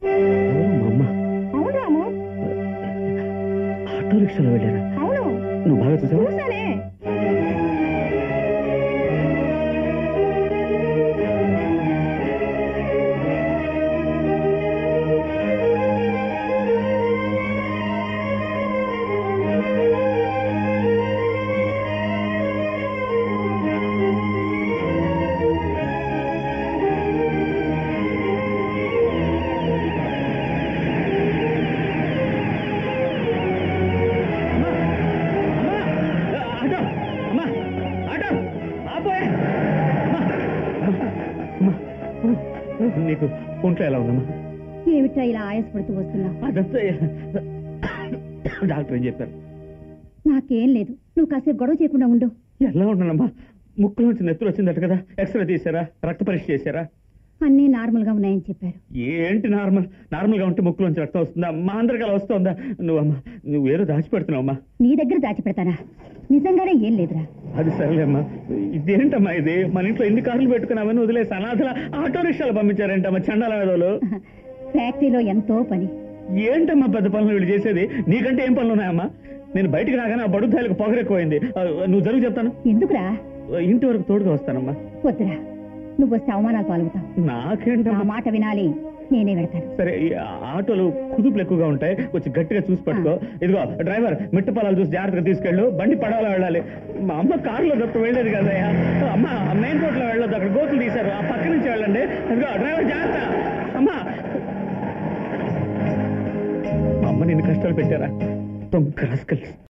ఎవరు మా అమ్మ అవును రాము ఆటో రిక్షాలో వెళ్ళారా అవును నువ్వు బాగా చూసావా చూసానే ఆటో అమ్మా ఆటో ఆపోయే నీకు ఒంట్లో ఎలా ఉందమ్మా ఏమిట్రా ఇలా ఆయాసపడుతూ వస్తున్నావు అదంతా డాక్టర్ ఏం చెప్పారు నాకేం లేదు నువ్వు కాసేపు గొడవ చేయకుండా ఉండు ఎలా ఉన్నానమ్మా ముక్కులోంచి నెత్తులు వచ్చిందట కదా ఎక్స్రే తీసారా రక్త పరీక్ష చేశారా అన్నీ నార్మల్ గా ఉన్నాయని చెప్పారు ఏంటి నార్మల్ నార్మల్ గా ఉంటే ముక్కులోంచి రక్తం వస్తుందా మా అందరికి అలా వస్తుందా నువ్వమ్మా నువ్వు ఏదో దాచిపెడుతున్నావమ్మా నీ దగ్గర దాచిపెడతానా నిజంగానే ఏం లేదురా అది సరేలేమ్మా ఇదేంటమ్మా ఇది మన ఇంట్లో ఎన్ని కార్లు పెట్టుకున్నామని వదిలేసి అనాథల ఆటో రిక్షాలు పంపించారేంటమ్మా చండాల మేధోలు ఫ్యాక్టరీలో ఎంతో పని ఏంటమ్మా పెద్ద పనులు వీళ్ళు చేసేది నీకంటే ఏం పనులు ఉన్నాయమ్మా నేను బయటికి రాగానే ఆ బడుద్దాయిలకు పొగరెక్కువైంది ఆ, నువ్వు జరుగు చెప్తాను ఎందుకురా ఇంటి వరకు తోడుగా వస్తానమ్మా వద్దురా నువ్వు వస్తే అవమానాలు పాల్గొతావు నా నాకేంటమ్మా మాట వినాలి నేనే వెళ్తాను సరే ఈ ఆటోలు కుదుపులు ఎక్కువగా ఉంటాయి కొంచెం గట్టిగా చూసి పట్టుకో ఇదిగో డ్రైవర్ మిట్ట పొలాలు చూసి జాగ్రత్తగా తీసుకెళ్ళు బండి పడవలో వెళ్ళాలి మా అమ్మ కారులో తప్ప వెళ్ళేది కదయ్యా అమ్మ మెయిన్ రోడ్ లో వెళ్ళొద్దు అక్కడ గోతులు తీశారు ఆ పక్క నుంచి వెళ్ళండి ఇదిగో డ్రైవర్ జాగ్రత్త అమ్మా మా అమ్మ నిన్ను కష్టాలు పెట్టారా తొమ్మిది రాసుకెళ్ళి